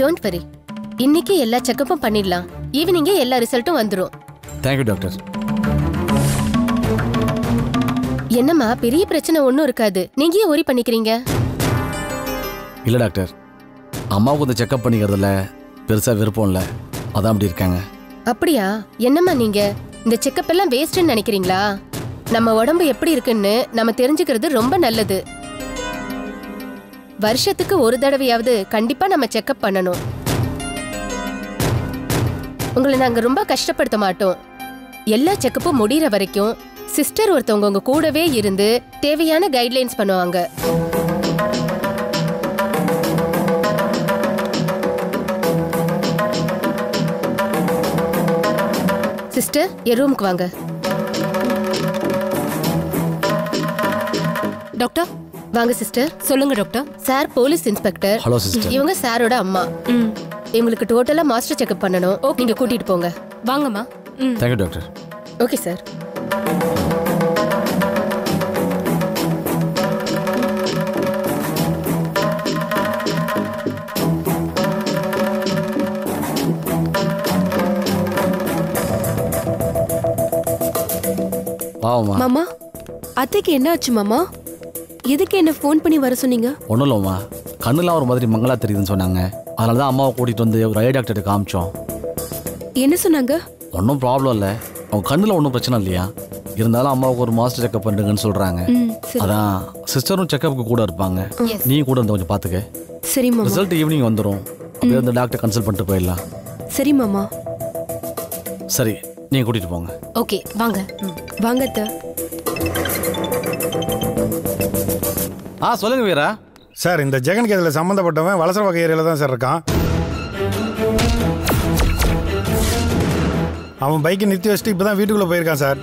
Don't worry இன்னைக்கு எல்லா செக்கப்பும் பண்ணிடலாம் ஈவினிங்கே எல்லா ரிசல்ட்டும் வந்துரும் தேங்க்யூ டாக்டர் என்னம்மா பெரிய பிரச்சனை ஒன்றும் இருக்காது நீங்க ஏன் ஒரி பண்ணிக்கிறீங்க இல்லை டாக்டர் அம்மாவுக்கு இந்த செக்கப் பண்ணிக்கிறதுல பெருசாக விருப்பம் இல்லை அதான் அப்படி இருக்காங்க அப்படியா என்னம்மா நீங்க இந்த செக்கப் எல்லாம் வேஸ்ட்னு நினைக்கிறீங்களா நம்ம உடம்பு எப்படி இருக்குன்னு நம்ம தெரிஞ்சுக்கிறது ரொம்ப நல்லது வருஷத்துக்கு ஒரு தடவையாவது கண்டிப்பா நம்ம செக்கப் பண்ணணும் உங்களை நாங்க ரொம்ப கஷ்டப்படுத்த மாட்டோம் எல்லா செக்கப்பும் முடியிற வரைக்கும் சிஸ்டர் ஒருத்தவங்க உங்க கூடவே இருந்து தேவையான கைட்லைன்ஸ் பண்ணுவாங்க சிஸ்டர் என் ரூமுக்கு வாங்க டாக்டர் வாங்க சிஸ்டர் சொல்லுங்க doctor sir police inspector hello sister இவங்க சாரோட அம்மா ம் இவங்களுக்கு டோட்டலா மாஸ்டர் செக்அப் பண்ணணும் நீங்க கூட்டிட்டு போங்க வாங்கம்மா ம் தேங்க்யூ டாக்டர் ஓகே சார் பாவம்மா மாமா அத்தைக்கு என்ன ஆச்சு மாமா எதுக்கு என்ன ஃபோன் பண்ணி வர சொன்னீங்க ஒன்றும் இல்லைம்மா கண்ணுலாம் ஒரு மாதிரி மங்களா தெரியுதுன்னு சொன்னாங்க அதனால தான் அம்மாவை கூட்டிகிட்டு வந்து ஒரு ஐ டாக்டர்கிட்ட காமிச்சோம் என்ன சொன்னாங்க ஒன்றும் ப்ராப்ளம் இல்லை அவங்க கண்ணில் ஒன்றும் பிரச்சனை இல்லையா இருந்தாலும் அம்மாவுக்கு ஒரு மாஸ்டர் செக்கப் பண்ணுங்கன்னு சொல்கிறாங்க ம் சரி அதான் சிஸ்டரும் செக்கப்புக்கு கூட இருப்பாங்க நீ கூட இருந்து கொஞ்சம் பார்த்துக்க சரி மாமா ரிசல்ட் ஈவினிங் வந்துடும் அப்படியே அந்த டாக்டர் கன்சல்ட் பண்ணிட்டு போயிடலாம் சரி மாமா சரி நீங்கள் கூட்டிகிட்டு போங்க ஓகே வாங்க ம் வாங்க அத்தை ஆ சொல்லுங்க வீரா சார் இந்த ஜெகனுக்கு இதில் சம்மந்தப்பட்டவன் வலசர வகை ஏரியாவில் தான் சார் இருக்கான் அவன் பைக்கை நிறுத்தி வச்சுட்டு இப்போ தான் வீட்டுக்குள்ளே போயிருக்கான் சார்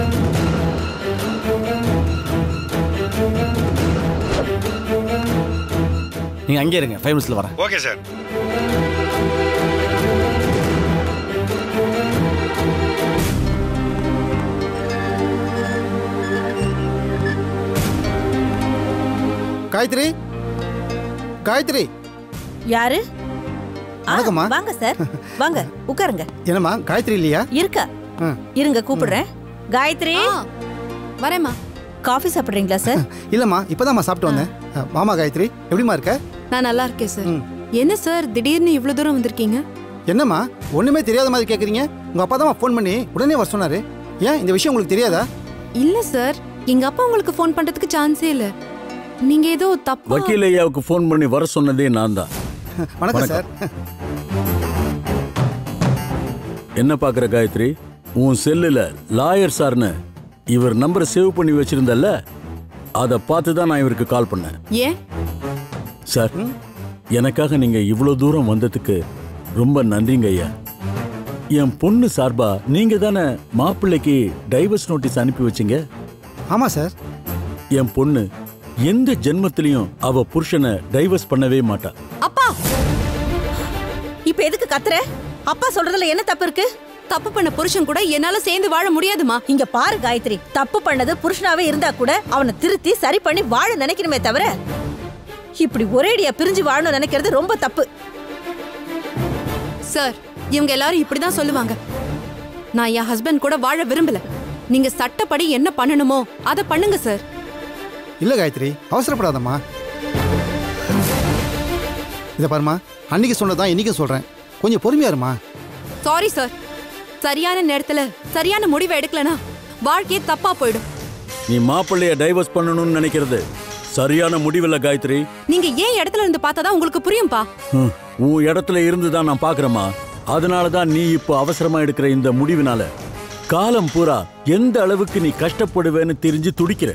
நீங்கள் அங்கேயே இருங்க ஃபைவ் மினிட்ஸில் வரேன் ஓகே சார் காயத்ரி காயத்ரி யாரு ஆ, வணக்கம்மா. வாங்க சார் வாங்க உட்காருங்க என்னம்மா காயத்ரி இல்லையா இருக்கா ஆ. இருங்க கூப்பிடுறேன் காயத்ரி வரேம்மா காஃபி சாப்பிடுறீங்களா சார் இல்லைம்மா இப்போதாம்மா சாப்பிட்டு வந்தேன் ஆ, வாமா காயத்ரி எப்படிம்மா இருக்க நான் நல்லா இருக்கேன் சார் ம். என்ன சார் திடீர்னு இவ்வளோ தூரம் வந்திருக்கீங்க என்னம்மா ஒன்றுமே தெரியாத மாதிரி கேட்குறீங்க உங்கள் அப்பா தான் ஃபோன் பண்ணி உடனே வர சொன்னார் ஏன் இந்த விஷயம் உங்களுக்கு தெரியாதா இல்ல சார் எங்க அப்பா உங்களுக்கு ஃபோன் பண்றதுக்கு சான்ஸே இல்ல நீங்க ஏதோ தப்பா வக்கீல் ஐயாவுக்கு ஃபோன் பண்ணி வர சொன்னதே நான் தான் வணக்கம் சார் என்ன பார்க்குற காயத்ரி உன் செல்லுல லாயர் சார்னு இவர் நம்பரை சேவ் பண்ணி வச்சிருந்தல்ல அதை பார்த்து தான் நான் இவருக்கு கால் பண்ணேன் ஏன் சார் எனக்காக நீங்க இவ்வளோ தூரம் வந்ததுக்கு ரொம்ப நன்றிங்க ஐயா என் பொண்ணு சார்பா நீங்க தானே மாப்பிள்ளைக்கு டைவர்ஸ் நோட்டீஸ் அனுப்பி வச்சீங்க ஆமாம் சார் என் பொண்ணு எந்த ஜென்மத்திலையும் அவ புருஷனை டைவர்ஸ் பண்ணவே மாட்டா அப்பா இப்ப எதுக்கு கத்துற அப்பா சொல்றதுல என்ன தப்பு இருக்கு தப்பு பண்ண புருஷன் கூட என்னால சேர்ந்து வாழ முடியாதுமா இங்க பாரு காயத்ரி தப்பு பண்ணது புருஷனாவே இருந்தா கூட அவனை திருத்தி சரி பண்ணி வாழ நினைக்கணுமே தவிர இப்படி ஒரேடியா பிரிஞ்சு வாழணும் நினைக்கிறது ரொம்ப தப்பு சார் இவங்க எல்லாரும் இப்படிதான் சொல்லுவாங்க நான் என் ஹஸ்பண்ட் கூட வாழ விரும்பல நீங்க சட்டப்படி என்ன பண்ணணுமோ அதை பண்ணுங்க சார் இல்லை காயத்ரி அவசரப்படாதம்மா இதை பாருமா அன்னைக்கு சொன்னதான் இன்னைக்கும் சொல்கிறேன் கொஞ்சம் பொறுமையா இருமா சாரி சார் சரியான நேரத்துல சரியான முடிவை எடுக்கலனா வாழ்க்கையே தப்பா போயிடும் நீ மாப்பிள்ளைய டைவர்ஸ் பண்ணணும்னு நினைக்கிறது சரியான முடிவில்ல காயத்ரி நீங்க ஏன் இடத்துல இருந்து பார்த்தாதான் உங்களுக்கு புரியும்பா ஹம், உன் இடத்துல இருந்து தான் நான் பாக்குறேமா அதனால தான் நீ இப்போ அவசரமா எடுக்கிற இந்த முடிவினால காலம் பூரா எந்த அளவுக்கு நீ கஷ்டப்படுவேன்னு தெரிஞ்சு துடிக்கிற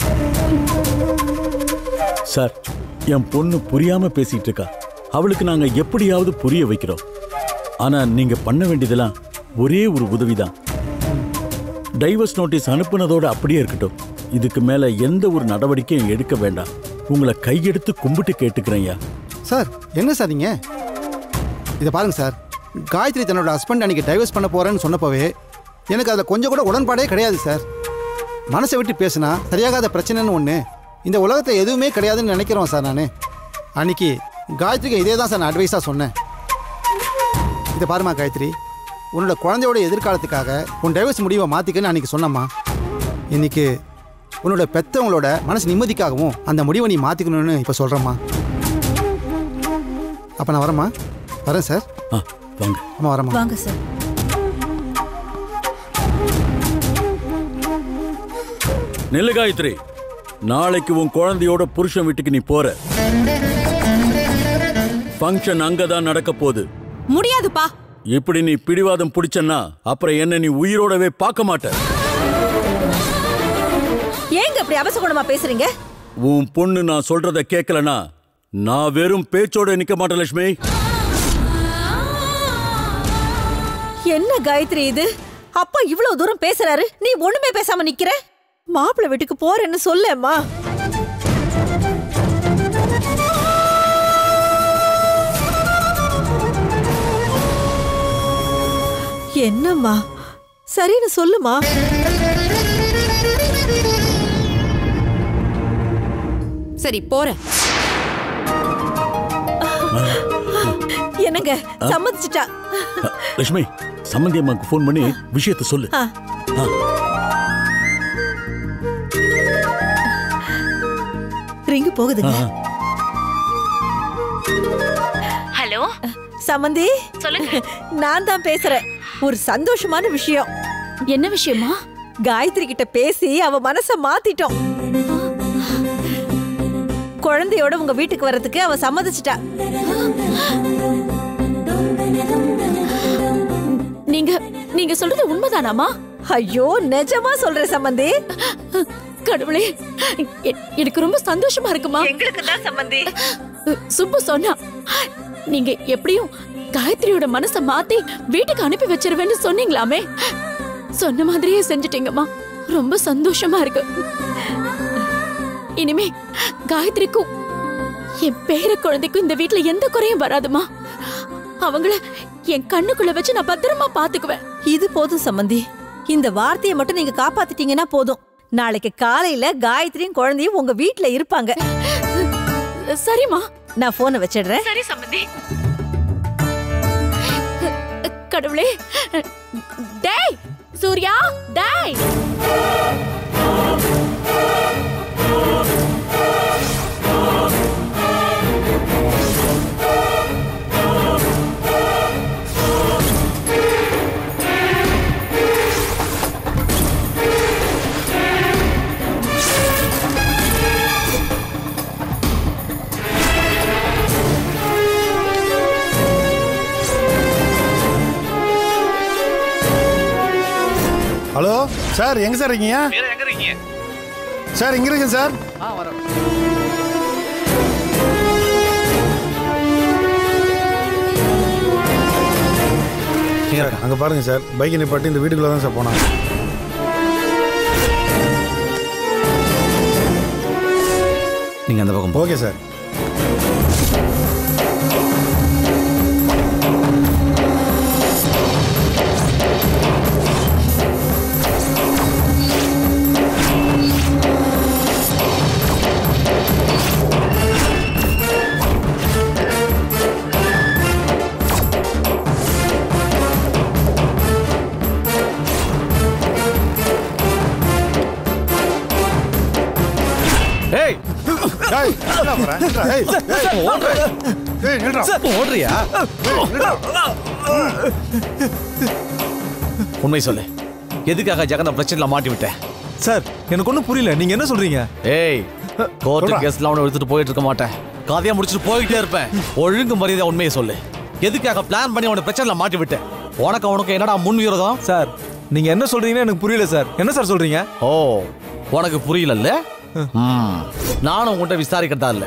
சார் என் பொண்ணு புரியாம பேசிட்டு இருக்கா அவளுக்கு நாங்க எப்படியாவது புரிய வைக்கிறோம் ஆனா நீங்க பண்ண வேண்டியதெல்லாம் ஒரே ஒரு உதவிதான் டைவர்ஸ் நோட்டீஸ் அனுப்புனதோட அப்படியே இருக்கட்டும் இதுக்கு மேல எந்த ஒரு நடவடிக்கையும் எடுக்க வேண்டாம் உங்களை கையெடுத்து கும்பிட்டு கேட்டுக்கிறேன்யா சார் என்ன சார் நீங்க இதை பாருங்க சார் காயத்ரி தன்னோட ஹஸ்பண்ட் அன்னைக்கு டைவர்ஸ் பண்ண போறேன்னு சொன்னப்பவே எனக்கு அதில் கொஞ்சம் கூட உடன்பாடே கிடையாது சார் மனசை விட்டு பேசினா சரியாகாத பிரச்சனைன்னு ஒன்று இந்த உலகத்தில் எதுவுமே கிடையாதுன்னு நினைக்கிறோம் சார் நான் அன்னைக்கு காயத்ரிக்கு இதே தான் சார் நான் அட்வைஸாக சொன்னேன் இதை பாருமா காயத்ரி உன்னோட குழந்தையோட எதிர்காலத்துக்காக உன் டைவர்ஸ் முடிவை மாற்றிக்கன்னு அன்றைக்கி சொன்னம்மா இன்னைக்கு உன்னோட பெத்தவங்களோட மனசு நிம்மதிக்காகவும் அந்த முடிவை நீ மாற்றிக்கணும்னு இப்போ சொல்கிறேம்மா அப்போ நான் வரேம்மா வரேன் சார் ஆ வாங்க அம்மா வரேம்மா வாங்க சார் நெல்லு காயத்ரி நாளைக்கு உன் குழந்தையோட புருஷன் வீட்டுக்கு நீ போற ஃபங்க்ஷன் அங்கதான் நடக்க போகுது முடியாதுப்பா இப்படி நீ பிடிவாதம் பிடிச்சன்னா அப்புறம் என்ன நீ உயிரோடவே பார்க்க மாட்ட ஏங்க இப்படி அவசகுணமா பேசுறீங்க உன் பொண்ணு நான் சொல்றத கேட்கலனா நான் வெறும் பேச்சோட நிக்க மாட்டேன் லட்சுமி என்ன காயத்ரி இது அப்பா இவ்வளவு தூரம் பேசுறாரு நீ ஒண்ணுமே பேசாம நிக்கிற மாப்பிள்ளை வீட்டுக்கு போறேன்னு சொல்லேம்மா என்னம்மா சரின்னு சொல்லுமா சரி போறேன் என்னங்க சம்மதிச்சிட்டா அ, லட்சுமி சம்மந்தி அம்மாக்கு ஃபோன் பண்ணி விஷயத்த சொல்லு ஆ. ஆ, ரிங்கு போகுதுங்க ஆ. ஹலோ சம்மந்தி சொல்லுங்க நான் தான் பேசுறேன் ஒரு சந்தோஷமான விஷயம் என்ன விஷயமா காயத்ரி கிட்ட பேசி அவ மனச மாத்திட்டோம் குழந்தையோட உங்க வீட்டுக்கு வர்றதுக்கு அவ சம்மதிச்சிட்டா நீங்க நீங்க சொல்றது உண்மைதானாமா ஐயோ நிஜமா சொல்ற சம்மந்தி கடவுளே எ- எனக்கு ரொம்ப சந்தோஷமா இருக்குமா எங்களுக்கு தான் சம்மந்தி சுப்பு சொன்னா நீங்க எப்படியும் காயத்ரியோட மனச மாத்தி வீட்டுக்கு அனுப்பி வச்சிருவேன்னு சொன்னீங்களாமே சொன்ன மாதிரியே செஞ்சுட்டீங்கம்மா ரொம்ப சந்தோஷமா இருக்கு இனிமே காயத்ரிக்கும் என் பேர குழந்தைக்கும் இந்த வீட்ல எந்த குறையும் வராதுமா அவங்கள என் கண்ணுக்குள்ள வச்சு நான் பத்திரமா பாத்துக்குவேன் இது போதும் சம்மந்தி இந்த வார்த்தையை மட்டும் நீங்க காப்பாத்திட்டீங்கன்னா போதும் நாளைக்கு காலையில காயத்ரியும் குழந்தையும் உங்க வீட்ல இருப்பாங்க சரிம்மா நான் போனை வச்சிடுறேன் சரி சம்பந்தி கடவுளே டேய் சூர்யா டேய் ஹலோ சார் எங்க சார் இருக்கீங்க எங்க இருக்கீங்க சார் இங்க இருக்கேன் சார் ஆ வரேன் சார் அங்க பாருங்க சார் பைக்கை நிப்பாட்டி இந்த வீட்டுக்குள்ள தான் சார் போனான் நீங்க அந்த பக்கம் போ ஓகே சார் ஏய் ஏய், என்னடா போற? நில்றா, ஏய், ஏய், ஏய், நில்றா. ஓடுறியா ஏய், நில்றா. உண்மை சொல்லு எதுக்காக ஜெகன பிரச்சனைல மாட்டி விட்ட சார் எனக்கு ஒன்றும் புரியல நீங்க என்ன சொல்றீங்க ஏய் கோர்ட்டு சொல்றா. கேஸ்ல அவனை எடுத்துட்டு போயிட்டு இருக்க மாட்டேன் கதையை முடிச்சுட்டு போயிட்டே இருப்பேன் ஒழுங்கு மரியாதை உண்மையை சொல்லு எதுக்காக பிளான் பண்ணி அவனை பிரச்சனைல மாட்டி விட்டேன் உனக்கு அவனுக்கு என்னடா முன் விரோதம் சார் நீங்க என்ன சொல்றீங்கன்னு எனக்கு புரியல சார் என்ன சார் சொல்றீங்க ஓ உனக்கு புரியலல்ல ம், நானும் உன்கிட்ட விசாரிக்கிறதா இல்ல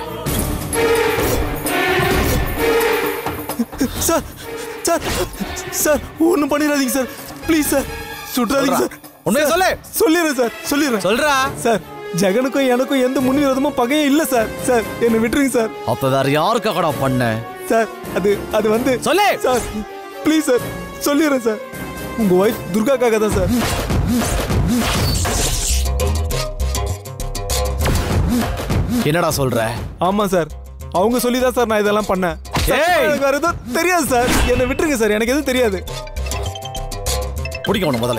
சார் சார் சார் ஒன்றும் பண்ணிடாதீங்க சார் ப்ளீஸ் சார் சுற்றாதீங்க சார் உண்மையை சொல்லு சொல்லிடுறேன் சார் சொல்லிடுறேன் சொல்றா சார் ஜெகனுக்கும் எனக்கும் எந்த முன்விரோதமும் பகையும் இல்லை சார் சார் என்னை விட்டுருங்க சார் அப்ப வேற யாருக்காகடா பண்ண சார் அது அது வந்து சொல்லு. சார் ப்ளீஸ் சார் சொல்லிடுறேன் சார் உங்க ஒய்ஃப் துர்காக்காக தான் சார் என்னடா சொல்ற ஆமா சார் அவங்க சொல்லி தான் சார் நான் இதெல்லாம் பண்ணேன் ஏய் எனக்கு வேற எதுவும் தெரியாது சார் என்னை விட்டுருங்க சார் எனக்கு எதுவும் தெரியாது பிடிக்க உனக்கு முதல்ல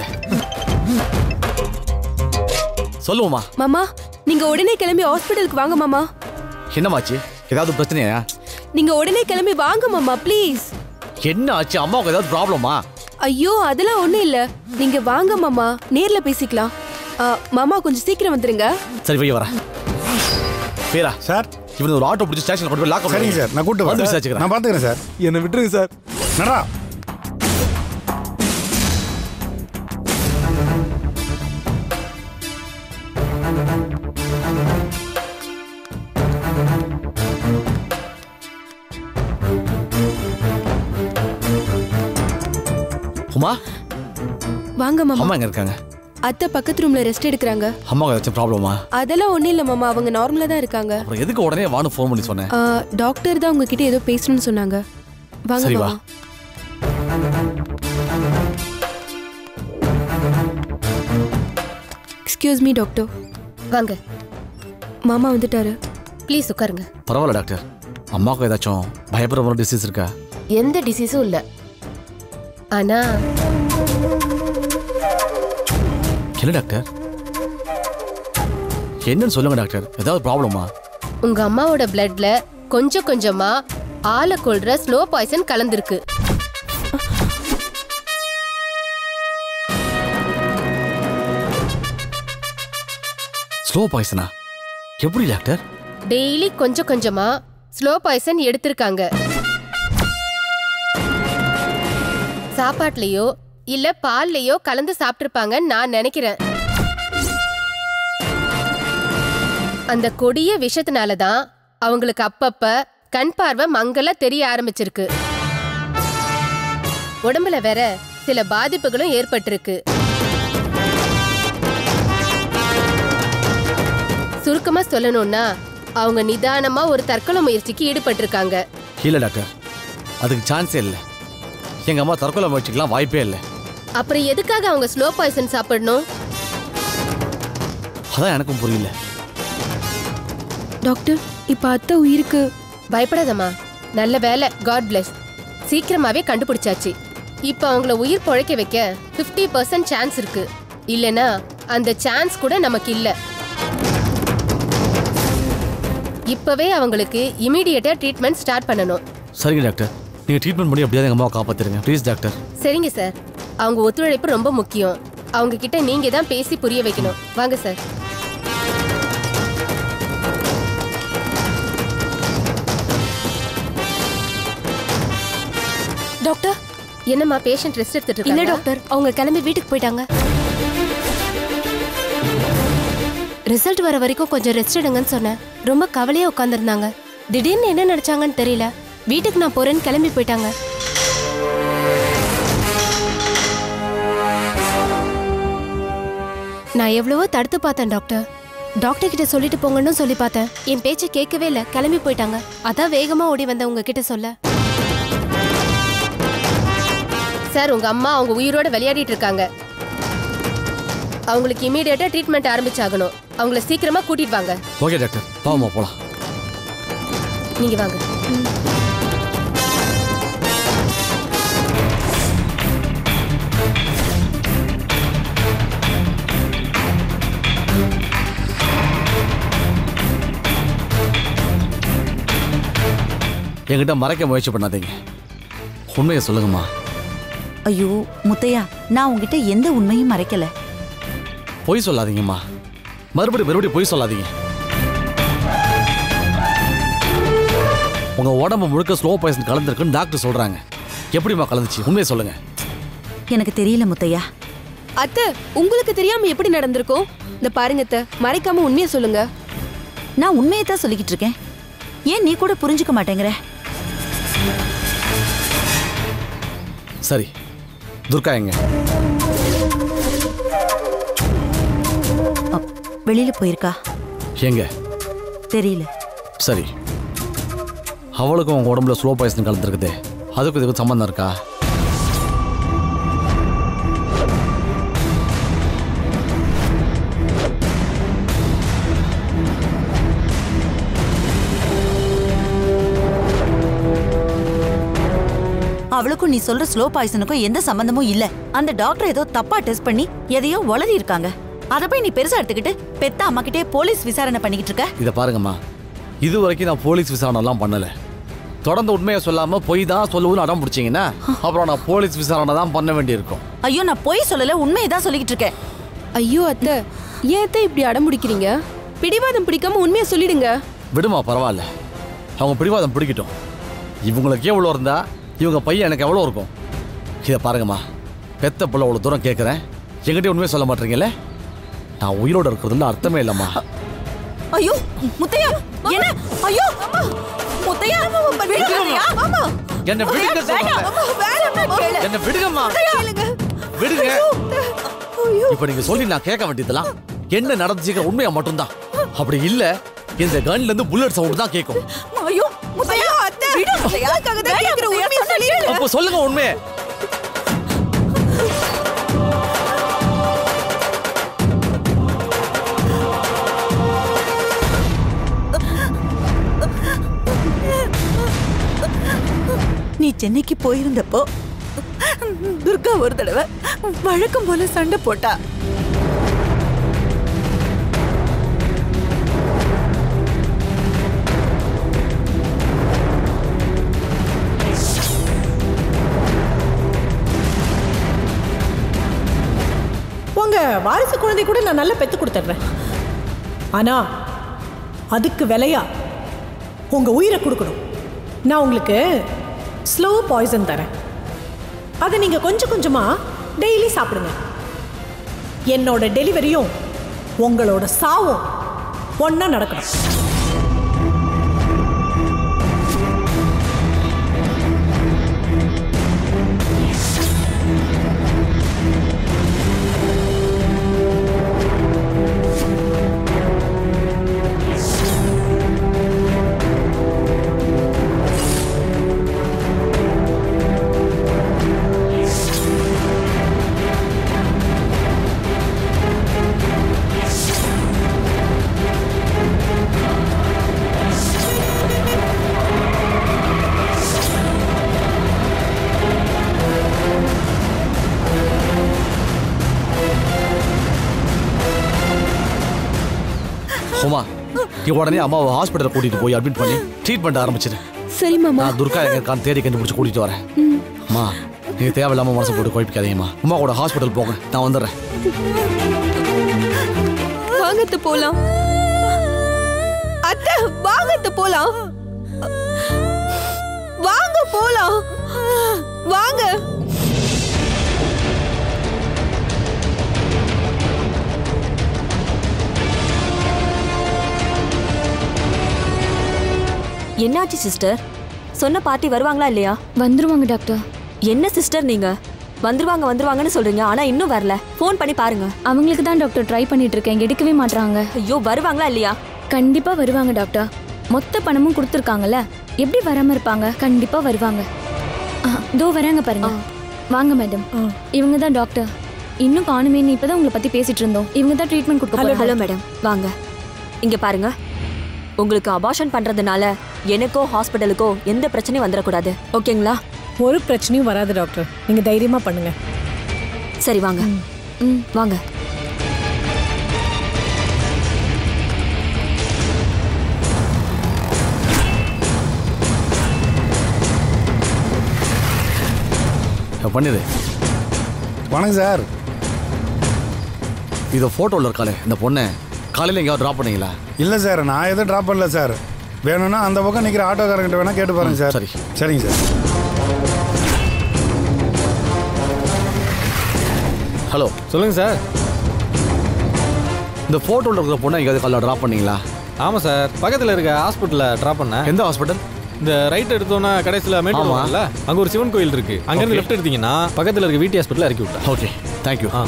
சொல்லுவோமா மாமா நீங்க உடனே கிளம்பி ஹாஸ்பிடலுக்கு வாங்க மாமா என்னமாச்சு ஏதாவது பிரச்சனையா நீங்க உடனே கிளம்பி வாங்க மாமா ப்ளீஸ் என்ன ஆச்சு அம்மாவுக்கு ஏதாவது ப்ராப்ளமா ஐயோ அதெல்லாம் ஒண்ணும் இல்ல நீங்க வாங்க மாமா நேர்ல பேசிக்கலாம் ஆ, மாமா கொஞ்சம் சீக்கிரம் வந்துருங்க சரி போய் வரேன் பேரா சார் இவன் ஒரு ஆட்டோ பிடிச்சி ஸ்டேஷன் கொண்டு போய் லாக் சரிங்க சார் நான் கூட்டு வந்து வரேன் விசாரிச்சுக்கிறேன் நான் பார்த்துக்கிறேன் சார் என்னை விட்டுருங்க சார் நடரா உமா வாங்க மாமா அம்மா எங்க இருக்காங்க அத்தை பக்கத்து ரூம்ல ரெஸ்ட் எடுக்கறாங்க அம்மாவுக்கு ஏதாச்சும் ப்ராப்ளமா அதெல்லாம் ஒண்ணும் இல்ல மாமா அவங்க நார்மலா தான் இருக்காங்க அப்புறம் எதுக்கு உடனே வான்னு ஃபோன் பண்ணி சொன்னேன் ஆ, டாக்டர் தான் உங்ககிட்ட ஏதோ பேசணும்னு சொன்னாங்க வாங்க சரி வா மாமா எக்ஸ்கியூஸ் மீ டாக்டர் வாங்க மாமா வந்துட்டாரு ப்ளீஸ் உட்காருங்க பரவாயில்ல டாக்டர் அம்மாவுக்கு ஏதாச்சும் பயப்படுற மாதிரி டிசீஸ் இருக்கா எந்த டிசீஸும் இல்ல ஆனா என்ன டாக்டர் என்னன்னு சொல்லுங்க டாக்டர் ஏதாவது ப்ராப்ளமா உங்க அம்மாவோட பிளட்ல கொஞ்சம் கொஞ்சமா ஆளை கொள்ற ஸ்லோ பாய்சன் கலந்திருக்கு ஸ்லோ பாய்சனா எப்படி டாக்டர் டெய்லி கொஞ்சம் கொஞ்சமா ஸ்லோ பாய்சன் எடுத்திருக்காங்க சாப்பாட்லயோ இல்ல பால்லயோ கலந்து சாப்பிட்டிருப்பாங்கன்னு நான் நினைக்கிறேன் அந்த கொடிய விஷத்தினால தான் அவங்களுக்கு அப்பப்ப கண் பார்வை மங்கலா தெரிய ஆரம்பிச்சிருக்கு உடம்புல வேற சில பாதிப்புகளும் ஏற்பட்டிருக்கு சுருக்கமா சொல்லணும்னா அவங்க நிதானமா ஒரு தற்கொலை முயற்சிக்கு ஈடுபட்டிருக்காங்க இல்ல டாக்டர் அதுக்கு சான்ஸே இல்லை எங்க அம்மா தற்கொலை முயற்சிக்கலாம் வாய்ப்பே இல்லை அப்புறம் எதுக்காக அவங்க ஸ்லோ பாய்சன் சாப்பிடணும் அதான் எனக்கும் புரியல டாக்டர் இப்ப அத்தை உயிருக்கு பயப்படாதம்மா நல்ல வேலை காட் bless சீக்கிரமாவே கண்டுபிடிச்சாச்சு இப்போ அவங்கள உயிர் பொழைக்க வைக்க 50% பர்சன்ட் சான்ஸ் இருக்கு இல்லனா அந்த சான்ஸ் கூட நமக்கு இல்ல இப்பவே அவங்களுக்கு இமீடியட்டா ட்ரீட்மெண்ட் ஸ்டார்ட் பண்ணணும் சரிங்க டாக்டர் நீங்க ட்ரீட்மெண்ட் பண்ணி எப்படியாவது எங்க அம்மாவை காப்பாத்துருங்க ப்ளீஸ் டாக்டர் சரிங்க சார் அவங்க ஒத்துழைப்பு ரொம்ப முக்கியம் அவங்க கிட்ட நீங்க தான் பேசி புரிய வைக்கணும் வாங்க சார் டாக்டர் என்னம்மா பேஷண்ட் ரெஸ்ட் எடுத்துட்டு இல்ல இருக்காங்க டாக்டர் அவங்க கிளம்பி வீட்டுக்கு போயிட்டாங்க ரிசல்ட் வர வரைக்கும் கொஞ்சம் ரெஸ்ட் எடுங்கன்னு சொன்னேன் ரொம்ப கவலையா உட்காந்துருந்தாங்க திடீர்னு என்ன நினைச்சாங்கன்னு தெரியல வீட்டுக்கு நான் போறேன்னு கிளம்பி போயிட்டாங்க நான் எவ்வளவோ தடுத்து பார்த்தேன் டாக்டர் டாக்டர் கிட்ட சொல்லிட்டு போங்கன்னு சொல்லி பார்த்தேன் என் பேச்சை கேட்கவே இல்லை கிளம்பி போயிட்டாங்க அதான் வேகமா ஓடி வந்தேன் உங்ககிட்ட சொல்ல சார் உங்க அம்மா அவங்க உயிரோட விளையாடிட்டு இருக்காங்க அவங்களுக்கு இமீடியட்டா ட்ரீட்மெண்ட் ஆரம்பிச்சாகணும் அவங்கள சீக்கிரமா கூட்டிட்டு வாங்க ஓகே டாக்டர் பாவமா போலாம் நீங்க வாங்க என்கிட்ட மறைக்க முயற்சி பண்ணாதீங்க உண்மையை சொல்லுங்கம்மா ஐயோ முத்தையா நான் உங்ககிட்ட எந்த உண்மையும் மறைக்கல பொய் சொல்லாதீங்கம்மா மறுபடியும் மறுபடியும் பொய் சொல்லாதீங்க உங்க உடம்பு முழுக்க ஸ்லோ பாய்சன் கலந்துருக்குன்னு டாக்டர் சொல்றாங்க எப்படிம்மா கலந்துச்சு உண்மையை சொல்லுங்க எனக்கு தெரியல முத்தையா அத்தை உங்களுக்கு தெரியாம எப்படி நடந்திருக்கும் இந்த பாருங்க அத்தை மறைக்காம உண்மையை சொல்லுங்க நான் உண்மையை தான் சொல்லிக்கிட்டு இருக்கேன் ஏன் நீ கூட புரிஞ்சுக்க மாட்டேங்கிற சரி துர்கா எங்க அப், வெளியில போயிருக்கா எங்க தெரியல சரி அவளுக்கும் உங்க உடம்புல ஸ்லோ பாய்சன் கலந்துருக்குது அதுக்கும் இதுக்கும் சம்மந்தம் இருக்கா அவளுக்கும் நீ சொல்ற ஸ்லோ பாய்சனுக்கும் எந்த சம்பந்தமும் இல்ல அந்த டாக்டர் ஏதோ தப்பா டெஸ்ட் பண்ணி எதையோ வளரி இருக்காங்க அத போய் நீ பெருசா எடுத்துக்கிட்டு பெத்த அம்மா கிட்டே போலீஸ் விசாரணை பண்ணிக்கிட்டு இருக்க இதை பாருங்கம்மா இது வரைக்கும் நான் போலீஸ் விசாரணைலாம் பண்ணல தொடர்ந்து உண்மையை சொல்லாம பொய் தான் சொல்லுவோம்னு அடம் பிடிச்சிங்கன்னா அப்புறம் நான் போலீஸ் விசாரணை தான் பண்ண வேண்டியிருக்கும் ஐயோ நான் பொய் சொல்லல உண்மையை தான் சொல்லிக்கிட்டு இருக்கேன் ஐயோ அத்தை ஏன் அத்தை இப்படி அடம் பிடிக்கிறீங்க பிடிவாதம் பிடிக்காம உண்மையை சொல்லிடுங்க விடுமா பரவாயில்ல அவங்க பிடிவாதம் பிடிக்கட்டும் இவங்களுக்கு எவ்வளோ இருந்தா இவங்க பையன் எனக்கு எவ்வளோ இருக்கும் இதை பாருங்கம்மா பெத்த பிள்ளை அவ்வளோ தூரம் கேட்குறேன் என்கிட்ட உண்மையை சொல்ல மாட்டீங்கல்ல நான் உயிரோட இருக்கிறதுல அர்த்தமே இல்லைம்மா ஐயோ முத்தையா என்ன ஐயோ முத்தையா விடுங்கய்யா. என்ன விடுங்க சொல்றேன். என்ன விடுங்கம்மா விடுங்க இப்ப நீங்க சொல்லி நான் கேட்க வேண்டியதெல்லாம் என்ன நடந்துச்சுங்கிற உண்மையா மட்டும்தான் அப்படி இல்ல இந்த கன்ல இருந்து புல்லட் சவுண்ட் தான் கேட்கும் ஐயோ முத்தையா அத்தை விடு முத்தையா வேண்டாம் முத்தையா, சொன்னா கேளு. அப்போ சொல்லுங்க உண்மையை நீ சென்னைக்கு போயிருந்தப்போ துர்கா ஒரு தடவை வழக்கம் போல சண்டை போட்டா உங்க வாரிசு குழந்தை கூட நான் நல்லா பெத்து கொடுத்துட்றேன் ஆனா அதுக்கு விலையா உங்க உயிரை கொடுக்கணும் நான் உங்களுக்கு ஸ்லோ பாய்சன் தரேன் அதை நீங்க கொஞ்சம் கொஞ்சமா டெய்லி சாப்பிடுங்க என்னோட டெலிவரியும் உங்களோட சாவும் ஒண்ணா நடக்கணும் சும்மா நீ உடனே அம்மாவை ஹாஸ்பிட்டல் கூட்டிட்டு போய் அட்மிட் பண்ணி ட்ரீட்மெண்ட் ஆரம்பிச்சிரு சரி மாமா நான் துர்கா எங்க இருக்கான்னு தேடி கண்டுபிடிச்சு கூட்டிட்டு வரேன் அம்மா நீங்க தேவையில்லாம மனசு போட்டு குழப்பிக்காதீங்கம்மா அம்மா கூட ஹாஸ்பிட்டல் போங்க நான் வந்துடுறேன் வாங்கத்து போலாம் அத்தை வாங்கத்து போலாம் வாங்க போலாம் வாங்க என்னாச்சு சிஸ்டர் சொன்ன பார்ட்டி வருவாங்களா இல்லையா வந்துருவாங்க டாக்டர் என்ன சிஸ்டர் நீங்க வந்துருவாங்க வந்துருவாங்கன்னு சொல்றீங்க ஆனா இன்னும் வரல ஃபோன் பண்ணி பாருங்க அவங்களுக்கு தான் டாக்டர் ட்ரை பண்ணிட்டு இருக்கேன் எடுக்கவே மாட்றாங்க ஐயோ வருவாங்களா இல்லையா கண்டிப்பா வருவாங்க டாக்டர் மொத்த பணமும் கொடுத்துருக்காங்கல்ல எப்படி வராம இருப்பாங்க கண்டிப்பா வருவாங்க ஆ, இதோ வராங்க பாருங்க வாங்க மேடம் இவங்க தான் டாக்டர் இன்னும் காணுமேன்னு இப்பதான் உங்களை பத்தி பேசிட்டு இருந்தோம் இவங்க தான் ட்ரீட்மெண்ட் கொடுக்க ஹலோ போறாங்க. ஹலோ மேடம் வாங்க இங்க பாருங்க உங்களுக்கு அபார்ஷன் பண்றதுனால எனக்கோ ஹாஸ்பிட்டலுக்கோ எந்த பிரச்சனையும் வந்துடக்கூடாது ஓகேங்களா ஒரு பிரச்சனையும் வராது டாக்டர் நீங்க தைரியமா பண்ணுங்க சரி வாங்க ம் வாங்க பண்ணிடு வணக்கம் சார் இது ஃபோட்டோவில் இருக்காளே இந்த பொண்ணை காலையில் எங்கேயாவது ட்ராப் பண்ணீங்களா இல்லை சார் நான் எதுவும் ட்ராப் பண்ணல சார் வேணும்னா அந்த பக்கம் நிற்கிற ஆட்டோக்காரங்கிட்ட வேணா கேட்டு பாருங்க சார் சரி சரிங்க சார் ஹலோ சொல்லுங்க சார் இந்த ஃபோட்டோவில் இருக்கிற பொண்ணை எங்கேயாவது காலையில் ட்ராப் பண்ணீங்களா ஆமாம் சார் பக்கத்தில் இருக்க ஹாஸ்பிட்டலில் ட்ராப் பண்ணேன் எந்த ஹாஸ்பிட்டல் இந்த ரைட் எடுத்தோன்னா கடைசியில் மேட்டூர் ஆமா. வரல அங்கே ஒரு சிவன் கோயில் இருக்கு அங்கேருந்து Okay. லெஃப்ட் எடுத்தீங்கன்னா பக்கத்தில் இருக்க வீட்டு ஹாஸ்பிட்டலில் இறக்கி விட்டேன் ஓகே தேங்க்யூ ஆ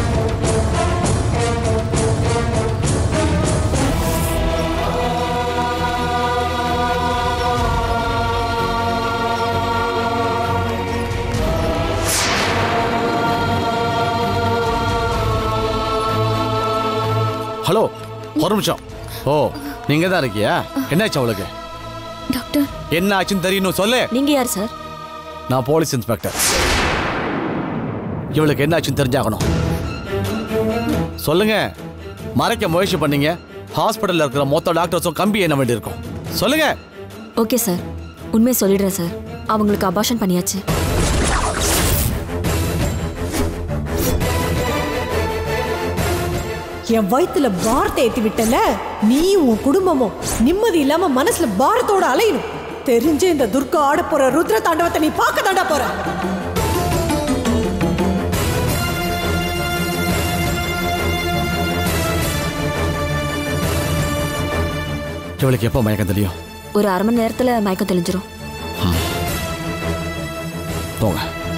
ஹலோ ஒரு நிமிஷம் ஓ நீங்க தான் இருக்கியா என்னாச்சு அவளுக்கு டாக்டர் என்ன ஆச்சுன்னு தெரியணும் சொல்லு நீங்க யார் சார் நான் போலீஸ் இன்ஸ்பெக்டர் இவளுக்கு என்னாச்சுன்னு தெரிஞ்சாகணும் சொல்லுங்க மறைக்க முயற்சி பண்ணீங்க ஹாஸ்பிட்டல்ல இருக்கிற மொத்த டாக்டர்ஸும் கம்பி என்ன வேண்டியிருக்கும் சொல்லுங்க ஓகே சார் உண்மையை சொல்லிடுறேன் சார் அவங்களுக்கு அபாஷன் பண்ணியாச்சு என் வயித்துல பாரத்தை ஏத்தி விட்டல நீயும் உன் குடும்பமும் நிம்மதி இல்லாம மனசுல பாரத்தோட அலையணும் தெரிஞ்சு இந்த துர்கா ஆட போற ருத்ர தாண்டவத்தை நீ பார்க்க தாண்டா போற இவளுக்கு எப்போ மயக்கம் தெரியும் ஒரு அரை மணி நேரத்துல மயக்கம் தெளிஞ்சிரும் போங்க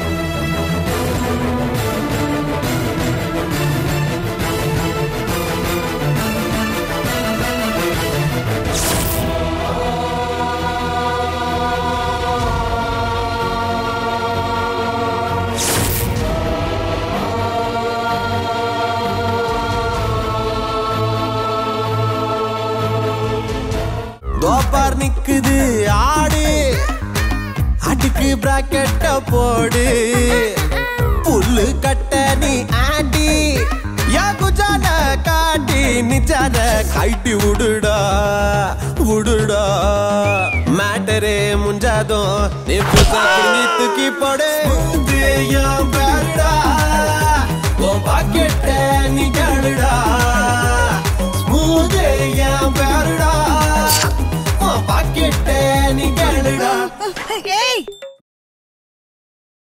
தோப்பார் நிக்குது ஆடு அடிக்கு பிராக்கெட்ட போடு புல்லு கட்ட நீ ஆடி யா குஜான காட்டி நிஜான கைட்டி விடுடா விடுடா மேட்டரே முஞ்சாதும் நீ புதுசா நீ தூக்கி போடு என் பேருடா உன் பாக்கெட்ட நீ கேளுடா ஸ்மூத் என் பேருடா உன் பாக்கெட்ட நீ கேளுடா ஏய்